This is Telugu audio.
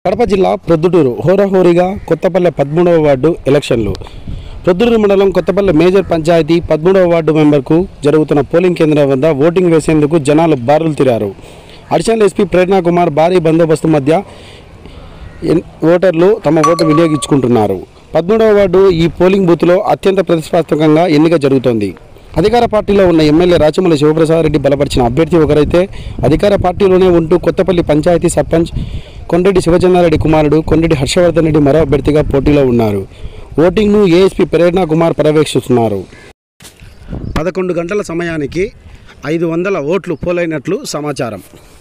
కడప జిల్లా ప్రొద్దుటూరు హోరాహోరీగా కొత్తపల్లె పదమూడవ వార్డు ఎలక్షన్లు ప్రొద్దుటూరు మండలం కొత్తపల్లె మేజర్ పంచాయతీ పదమూడవ వార్డు మెంబర్కు జరుగుతున్న పోలింగ్ కేంద్రం వద్ద ఓటింగ్ వేసేందుకు జనాలు బారులు తిరారు అడిషనల్ ఎస్పీ ప్రేరణా కుమార్ భారీ బందోబస్తు మధ్య ఎన్- ఓటర్లు తమ ఓటు వినియోగించుకుంటున్నారు పదమూడవ వార్డు ఈ పోలింగ్ బూత్లో అత్యంత ప్రతిష్టాత్మకంగా ఎన్నిక జరుగుతోంది అధికార పార్టీలో ఉన్న ఎమ్మెల్యే రాచమల్లి శివప్రసాద్ రెడ్డి బలపరిచిన అభ్యర్థి ఒకరైతే అధికార పార్టీలోనే ఉంటూ కొత్తపల్లి పంచాయతీ సర్పంచ్ కొండ్రెడ్డి శివచంద్రారెడ్డి కుమారుడు కొండ్రెడ్డి హర్షవర్ధన్ రెడ్డి మరో అభ్యర్థిగా పోటీలో ఉన్నారు ఓటింగ్ను ఏఎస్పీ ప్రేరణా కుమార్ పర్యవేక్షిస్తున్నారు పదకొండు గంటల సమయానికి ఐదు వందల ఓట్లు పోలైనట్లు సమాచారం